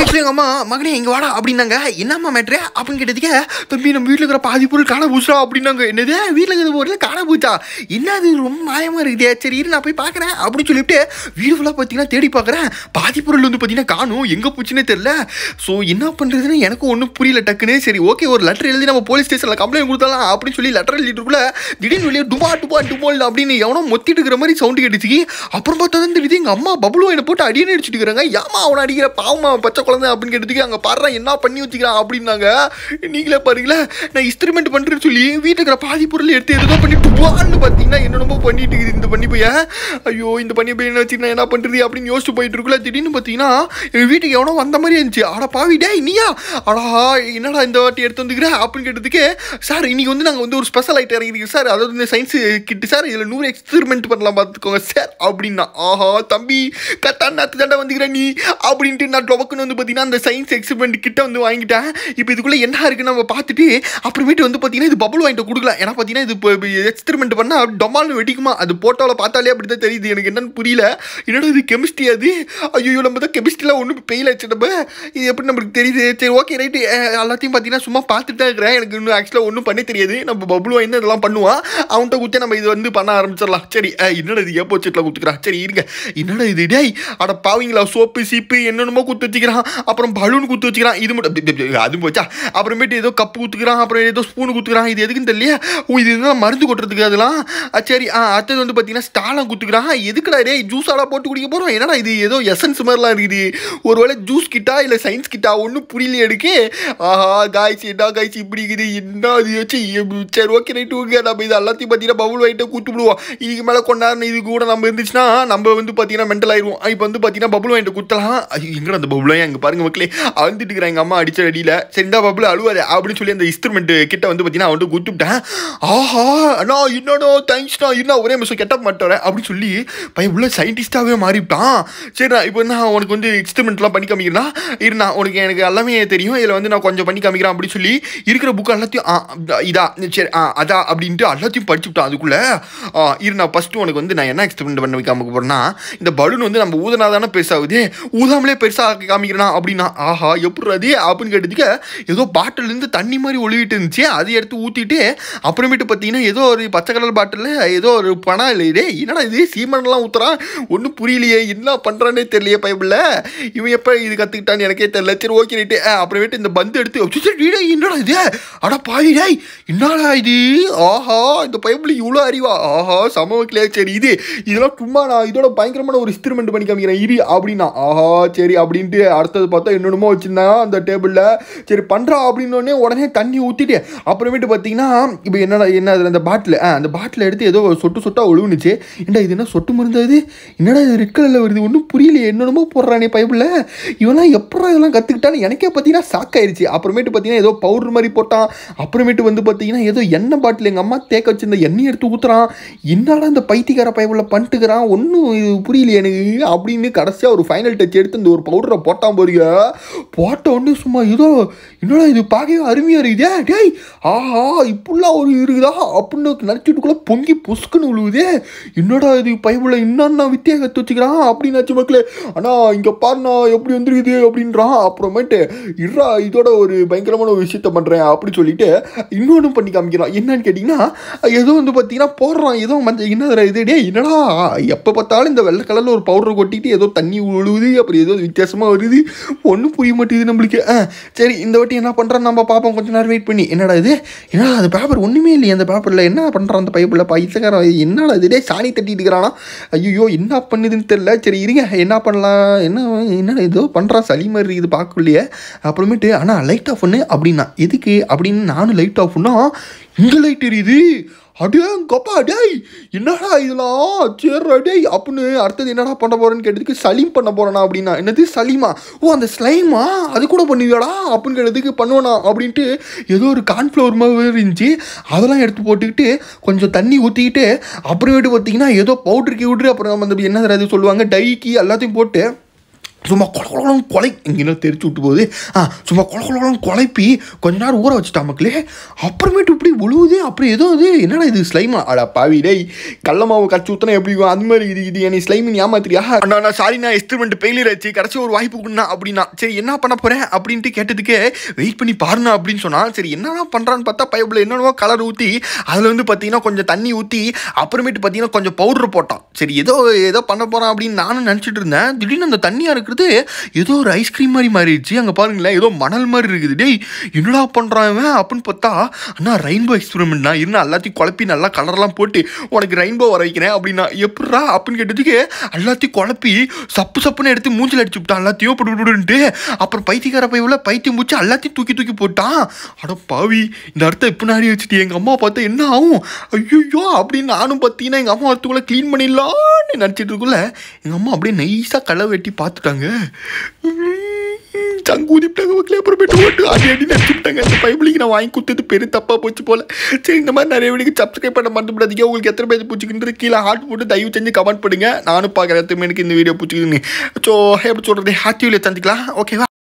அப்புறம் எங்கள் அம்மா மகனே இங்கே வாடா அப்படின்னாங்க என்னம்மா மேட்ரு அப்படின்னு கேட்டதுக்கு தம்பி நம்ம வீட்டில் இருக்கிற பாதி பொருள் காண பூச்சா அப்படின்னாங்க என்னது வீட்டில் இருக்கிற பொருள் காண பூச்சா என்ன அது ரொம்ப மாயமாக இருக்குதே சரி இரு நான் போய் பார்க்குறேன் அப்படின்னு சொல்லிட்டு வீடு ஃபுல்லாக பார்த்தீங்கன்னா தேடி பார்க்குறேன் பாதி பொருள் வந்து பார்த்தீங்கன்னா காணும் எங்கே போச்சுன்னே தெரில ஸோ என்ன பண்ணுறதுன்னு எனக்கும் ஒன்றும் புரியல டக்குன்னு சரி ஓகே ஒரு லெட்டர் எழுதி நம்ம போலீஸ் ஸ்டேஷனில் கம்ப்ளைண்ட் கொடுத்தலாம் அப்படின்னு சொல்லி லெட்டர் எழுதிட்டுக்குள்ள திடீர்னு வெளியே டுபா டுபா டுபோல் அப்படின்னு எவனோ மொத்திட்டு இருக்கிற மாதிரி சவுண்டு கேட்டுச்சு அப்புறம் பார்த்தா தான் தெரியுது எங்கள் அம்மா பபுளும் என்னை போட்டு அடியே அடிச்சுட்டு இருக்கிறாங்க ஏமா அவனை அடிக்கிற பாவமா பச்சை குழந்தை அப்படின்னு கேட்டதுக்கு அங்கே பாடுறா என்ன பண்ணி வச்சுக்கிறான் அப்படின்னாங்க நீங்களே பாருங்களேன் நான் இன்ஸ்ட்ருமெண்ட் பண்ணுறேன்னு சொல்லி வீட்டுக்கு இருக்கிற பாதி பொருள் எடுத்து எதுதோ பண்ணி டுபான்னு பார்த்தீங்கன்னா என்னென்னமோ பண்ணிட்டு இருக்குது இந்த பண்ணி பையன் ஐயோ இந்த பண்ணி பையன் வச்சு நான் என்ன பண்ணுறது அப்படின்னு யோசிச்சு போயிட்டு இருக்குல்ல திடீர்னு பார்த்தீங்கன்னா எங்கள் வீட்டுக்கு எவனோ வந்த மாதிரி இருந்துச்சு அட பாவி டேய் நீயா அடா என்னடா இந்த வாட்டி எடுத்து வந்துக்கிற அப்படின்னு கேட்டதுக்கு சார் இன்னைக்கு வந்து நாங்கள் வந்து ஒரு ஸ்பெஷல் ஐட்டம் இறங்கிருக்கு சார் அதாவது இந்த சயின்ஸ் கிட்டு சார் இதில் நூறு எக்ஸ்பெரிமெண்ட் பண்ணலாம் பார்த்துக்கோங்க சார் அப்படின்னா ஆஹா தம்பி கரெக்டாக நேற்று தாண்டா வந்துக்கிற நீ அப்படின்ட்டு நான் டொபக்குன்னு வந்து பார்த்தீங்கன்னா அந்த சயின்ஸ் எக்ஸ்பெரிமெண்ட் கிட்ட வந்து வாங்கிட்டேன் இப்போ இதுக்குள்ளே என்ன இருக்குன்னு நம்ம பார்த்துட்டு அப்புறமேட்டு வந்து பார்த்தீங்கன்னா இது பபுள் வாங்கிட்டு கொடுக்கலாம் ஏன்னா பார்த்தீங்கன்னா இது இப்போ எக்ஸ்பெரிமெண்ட் பண்ணால் டொமால்னு வெடிக்குமா அது போட்டோவில் பார்த்தாலே அப்படி தான் தெரியுது எனக்கு என்னன்னு புரியல என்னடா இது கெமிஸ்ட்ரி அது ஐயோ நம்ம தான் கெமிஸ்ட்ரியில் ஒன்றும் பெயில் ஆச்சு நம்ம இது எப்படி நம்மளுக்கு தெரியுது சரி ஓகே ரைட்டு எல்லாத்தையும் பார்த்தீங்கன்னா சும்மா பார்த்துட்டு தான் இருக்கிறேன் எனக்கு இன்னும் ஆக்சுவலாக ஒன்றும் பண்ண தெரியாது நம்ம பபுள் வாங்கி இதெல்லாம் பண்ணுவான் அவன்கிட்ட குத்தி நம்ம இது வந்து பண்ண ஆரம்பிச்சிடலாம் சரி அஹ், என்னடா இது ஏப்போ செட்டில் குத்துக்கிறான் சரி இருங்க என்னடா இது டேய் அட பாவிங்களா சோப்பு சீப்பு என்னென்னமோ குத்து வச்சுக்கிறான் அப்புறம் பலூன் குத்து வச்சுக்கிறான் இது மட்டும் பி- பி- அது போச்சா அப்புறமேட்டு ஏதோ கப்பு குத்துக்கிறான் அப்புறம் ஏதோ ஸ்பூன் குத்துக்கிறான் இது எதுக்குன்னு தெரியல ஓ இது என்ன மருந்து கொட்டுறதுக்கு அதெல்லாம் அஹ், சரி ஆ அடுத்தது வந்து பார்த்தீங்கன்னா ஸ்டாலாம் குத்துக்கிறான் எதுக்குடா டேய் ஜூஸாலாம் போட்டு குடிக்க போகிறோம் என்னடா இது ஏதோ எசன்ஸ் மாதிரிலாம் இருக்குது ஒருவேளை ஜூஸ் கிட்டா இல்லை சயின்ஸ் கிட்டா ஒன்றும் புரியல எடுக்கு ஆஹா காய்ச்சி என்ன காய்ச்சி இப்படி இருக்குது என்ன அது வச்சு எம், சரி ஓகே ரைட்டு ஓகே நம்ம இது எல்லாத்தையும் பார்த்தீங்கன்னா பவுல் வாங்கிட்டு கூட்டு விடுவோம் இதுக்கு மேலே கொண்டாடுன இது கூட நம்ம இருந்துச்சுன்னா நம்ம வந்து பார்த்தீங்கன்னா மென்டல் ஆயிடுவோம் இப்போ வந்து பார்த்தீங்கன்னா பபுள் வாங்கிட்டு குத்தலாம் ஐயோ எங்கடா அந்த பபுள் எங்க பாருங்க மக்களே அழுந்துட்டு இருக்கிறேன் எங்கள் அம்மா அடிச்ச அடியில் சரி இந்த பபுள் அழுவாரு அப்படின்னு சொல்லி அந்த இன்ஸ்ட்ருமெண்ட் கிட்ட வந்து பார்த்தீங்கன்னா அவன்ட்டு குத்துவிட்டேன் ஆஹா அண்ணா என்னடா தேங்க்ஸ்ண்ணா என்ன ஒரே நிமிஷம் கெட்ட மாட்டேன் அப்படின்னு சொல்லி பையன் உள்ள சயின்டிஸ்டாகவே மாறிவிட்டான் சரிண்ணா இப்போ நான் உனக்கு வந்து எக்ஸ்பெரிமெண்ட்லாம் பண்ணி காமிக்கிறேன்னா இருண்ணா உனக்கு எனக்கு எல்லாமே தெரியும் இதில் வந்து நான் கொஞ்சம் பண்ணி காமிக்கிறேன் அப்படின்னு சொல்லி இருக்கிற புக்கு எல்லாத்தையும் ஆ, இதா சரி ஆ அதா அப்படின்ட்டு எல்லாத்தையும் படிச்சு விட்டான் அதுக்குள்ளே இருண்ணா ஃபஸ்ட்டு உனக்கு வந்து நான் என்ன எக்ஸ்பெரிமெண்ட் பண்ண காமிக்க போகிறேன்னா இந்த பலூன் வந்து நம்ம ஊதுனா தானே பெருசாகுது ஊதாமலே பெருசாக காமிக்கிறேன்னா அப்படின்னா ஆஹா எப்படி அது அப்படின்னு கேட்டதுக்கு ஏதோ பாட்டிலேருந்து தண்ணி மாதிரி ஒழுகிட்டு இருந்துச்சு அதை எடுத்து ஊற்றிட்டு அப்புறமேட்டு பார்த்தீங்கன்னா ஏதோ ஒரு பச்சை கலர் பாட்டிலில் ஏதோ ஒரு பணம் இல்லை டேய் என்னடா இது சீமெண்ட்லாம் ஊற்றுறான் ஒன்றும் புரியலையே என்ன பண்ணுறானே தெரியலையே பைபிளில் இவன் எப்போ இது கற்றுக்கிட்டான்னு எனக்கே தெரியல சரி ஓகே ரைட்டு அப்புறமேட்டு இந்த பந்து எடுத்து அச்சோ, டேய், என்னடா இது அட பாவி டேய் என்னடா இது ஆஹா இந்த பைபிள் இவ்வளோ அறிவா ஆஹா சம வைக்கலையா சரி இது இதெல்லாம் சும்மா நான் இதோட பயங்கரமான ஒரு எக்ஸ்பெரிமெண்ட் பண்ணி காமிக்கிறேன் இரு அப்படின்னா ஆஹா சரி அப்படின்ட்டு அடுத்தது பார்த்தா என்னென்னமோ வச்சுருந்தாங்க அந்த டேபிளில் சரி பண்ணுறா அப்படின்னோடனே உடனே தண்ணி ஊற்றிட்டு அப்புறமேட்டு பார்த்தீங்கன்னா இப்போ என்னடா என்ன அது அந்த பாட்டில் ஆ அந்த பாட்டில் எடுத்து ஏதோ சொட்டு சொட்டா ஒழுகுனுச்சு ஏண்டா இது என்ன சொட்டு மருந்து அது என்னடா இது ரெட் கலரில் வருது ஒன்றும் புரியலையே என்னென்னமோ போடுறானே பைபிளில் இவெல்லாம் எப்பறம் இதெல்லாம் கற்றுக்கிட்டான்னு எனக்கே பார்த்தீங்கன்னா ஷாக் ஆயிடுச்சு அப்புறமேட்டு பார்த்தீங்கன்னா ஏதோ பவுடர் மாதிரி போட்டான் அப்புறமேட்டு வந்து பார்த்தீங்கன்னா ஏதோ எண்ணெய் பாட்டில் எங்கள் அம்மா தேக்க வச்சிருந்த எண்ணெய் எடுத்து ஊற்றுறான் என்னடா இந்த பைத்தியக்கார பைபிளில் பண்ணிட்டுக்கிறான் ஒன்றும் இது புரியலையே எனக்கு அப்படின்னு கடைசியாக ஒரு ஃபைனல் டச் எடுத்து இந்த ஒரு பவுடரை போட்டான் பாருங்க போட்ட உடனே சும்மா ஏதோ என்னடா இது பார்க்கவே அருமையாக இருக்குதே டேய் ஆஹா இப்படிலாம் ஒரு இருக்குதா அப்படின்னு நினச்சிட்டுக்குள்ளே பொங்கி பொசுக்குன்னு விழுவுதே என்னடா இது பைபிளில் என்னென்ன வித்தியா கற்று வச்சுக்கிறான் அப்படின்னு மக்களே ஆனால் இங்கே பாருண்ணா எப்படி வந்துருக்குது அப்படின்றான் அப்புறமேட்டு இருடா இதோட ஒரு பயங்கரமான ஒரு விஷயத்த பண்ணுறேன் அப்படி சொல்லிட்டு இன்னொன்று பண்ணி காமிக்கிறான் என்னன்னு கேட்டிங்கன்னா ஏதோ வந்து பார்த்தீங்கன்னா போடுறான் ஏதோ மஞ்சள் என்ன இது டே என்னடா எப்போ பார்த்தாலும் இந்த வெள்ளை கலரில் ஒரு பவுடர் கொட்டிட்டு ஏதோ தண்ணி விழுவுது அப்புறம் ஏதோ வித்தியாசமாக வருது ஒன்றும் புரிய மாட்டேங்குது நம்மளுக்கு ஆ சரி இந்த வாட்டி என்ன பண்ணுறான் நம்ம பார்ப்போம் கொஞ்ச நேரம் வெயிட் பண்ணி என்னடா இது என்னடா அது பேப்பர் ஒன்றுமே இல்லையே அந்த பேப்பரில் என்ன பண்ணுறான் அந்த பைப்பில் பைசக்காரன் என்னடா இது டே சாணி தட்டிட்டு இருக்கிறானா ஐயோ என்ன பண்ணுதுன்னு தெரியல சரி இருங்க என்ன பண்ணலாம் என்ன என்ன ஏதோ பண்ணுறான் சளி மாதிரி இருக்குது பார்க்கலையே அப்புறமேட்டு ஆனால் லைட் ஆஃப் பண்ணு அப்படின்னா எதுக்கு அப்படின்னு நானும் லைட் ஆஃப் பண்ணா இங்கே லைட் எரியுது அடே கப்பா டேய் என்னடா இதெல்லாம் சேர்றா டேய் அப்படின்னு அடுத்தது என்னடா பண்ண போறேன்னு கேட்டதுக்கு சலீம் பண்ண போறேனா அப்படின்னா என்னது சலீமா ஓ அந்த ஸ்லைமா அது கூட பண்ணுவியாடா அப்படின்னு கேட்டதுக்கு பண்ணுவேனா அப்படின்ட்டு ஏதோ ஒரு கார்ன்ஃப்ளவர் மாதிரி இருந்துச்சு அதெல்லாம் எடுத்து போட்டுக்கிட்டு கொஞ்சம் தண்ணி ஊற்றிக்கிட்டு அப்புறமேட்டு பார்த்தீங்கன்னா ஏதோ பவுட்ரு கிவுட்ரு அப்புறம் அந்த என்ன அது சொல்லுவாங்க டைக்கி எல்லாத்தையும் போட்டு சும்மா கொல கொலம் கொலை இங்கே தெரிச்சு விட்டு போகுது ஆ சும்மா கொல கொலம் குழப்பி கொஞ்ச நேரம் ஊற வச்சுட்டா மக்களே அப்புறமேட்டு இப்படி உழுவுது அப்புறம் ஏதோ இது என்னடா இது ஸ்லைமா அடா பாவி டேய் கடல மாவு கரைச்சி ஊற்றினா எப்படி இருக்கும்? அது மாதிரி இது இது என்னை ஸ்லைமின் ஏமாத்திரியா அண்ணா நான் சாரி நான் எக்ஸ்பெரிமெண்ட் ஃபெயிலியர் ஆச்சு கடைசி ஒரு வாய்ப்பு கொடுனா அப்படின்னா சரி என்ன பண்ண போகிறேன் அப்படின்ட்டு கேட்டதுக்கு வெயிட் பண்ணி பாருண்ணா அப்படின்னு சொன்னான் சரி என்னடா பண்ணுறான்னு பார்த்தா பைப்பில் என்னென்னவோ கலர் ஊற்றி அதில் வந்து பார்த்தீங்கன்னா கொஞ்சம் தண்ணி ஊற்றி அப்புறமேட்டு பார்த்தீங்கன்னா கொஞ்சம் பவுடர் போட்டான் சரி ஏதோ ஏதோ பண்ண போகிறான் அப்படின்னு நானும் நினச்சிட்டு இருந்தேன் திடீர்னு அந்த தண்ணியாக இருக்கிறது ஏதோ ஒரு ஐஸ்கிரீம் மாதிரி மாறிடுச்சு அங்கே பாருங்களேன் ஏதோ மணல் மாதிரி இருக்குது டேய் என்னடா பண்ணுறான் இவன் அப்படின்னு பார்த்தா அண்ணா ரெயின்போ எக்ஸ்பெரிமெண்ட்னா இருந்தால் எல்லாத்தையும் குழப்பி நல்லா கலர்லாம் போட்டு உனக்கு ரெயின்போ வர வைக்கிறேன் அப்படின்னா எப்படா அப்படின்னு கேட்டதுக்கு எல்லாத்தையும் குழப்பி சப்பு சப்புன்னு எடுத்து மூஞ்சில் அடிச்சு விட்டான் எல்லாத்தையும் போட்டு அப்புறம் பைத்தியக்கார பைவில் பைத்தியம் மூச்சு எல்லாத்தையும் தூக்கி தூக்கி போட்டான் அட பாவி இந்த அர்த்தம் இப்போ நாடி வச்சுட்டு எங்கள் அம்மா பார்த்தா என்ன ஆகும் ஐயோ அப்படின்னு நானும் பார்த்தீங்கன்னா எங்கள் அம்மா வரத்துக்குள்ளே க்ளீன் பண்ணிடலான்னு நினச்சிட்டு இருக்குள்ள எங்கள் அம்மா அப்படியே நைஸாக களை வெட்டி பார்த்துட்டாங்க சங்கூதிப்பிட்டாங்க மக்களே அப்புறமேட்டு ஓட்டு அடி அடி நடிச்சுட்டாங்க அந்த பைபிளுக்கு நான் வாங்கி கொடுத்தது பெரிய தப்பாக போச்சு போல சரி இந்த மாதிரி நிறைய வீடுக்கு சப்ஸ்கிரைப் பண்ண மறந்துவிடாதீங்க உங்களுக்கு எத்தனை பேர் பிடிச்சிக்கின்றது கீழே ஹார்ட் போட்டு தயவு செஞ்சு கமெண்ட் பண்ணுங்க நானும் பார்க்குறேன் எத்தனை எனக்கு இந்த வீடியோ பிடிச்சிக்கின்னு ஸோ எப்படி சொல்கிறது ஹாப்பி சந்திக்கலாம் ஓகேவா